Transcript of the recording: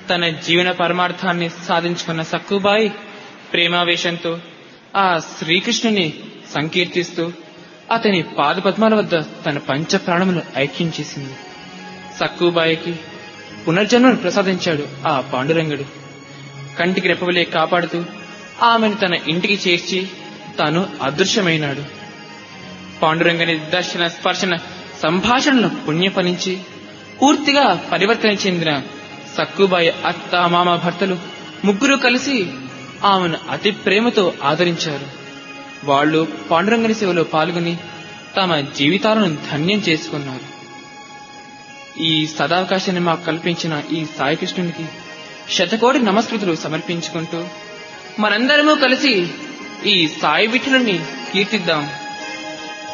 తన జీవన పరమార్థాన్ని సాధించుకున్న సక్కుబాయి ప్రేమావేశంతో ఆ శ్రీకృష్ణుని సంకీర్తిస్తూ అతని పాదపద్మాల వద్ద తన పంచ ప్రాణములు ఐక్యం చేసింది సక్కుబాయికి పునర్జన్మను ప్రసాదించాడు ఆ పాండురంగుడు కంటికి రెప్పవలే కాపాడుతూ ఆమెను తన ఇంటికి చేర్చి తాను అదృశ్యమైనాడు పాండురంగని దర్శన స్పర్శన సంభాషణలు పుణ్యఫలించి పూర్తిగా పరివర్తన చెందిన సక్కుబాయి అత్త మామ భర్తలు ముగ్గురు కలిసి ఆమెను అతి ప్రేమతో ఆదరించారు వాళ్ళు పాండురంగని సేవలో పాల్గొని తమ జీవితాలను ధన్యం చేసుకున్నారు ఈ సదావకాశాన్ని మాకు కల్పించిన ఈ సాయికృష్ణునికి శతకోటి నమస్కృతులు సమర్పించుకుంటూ మనందరము కలిసి ఈ సాయి విఠులని కీర్తిద్దాం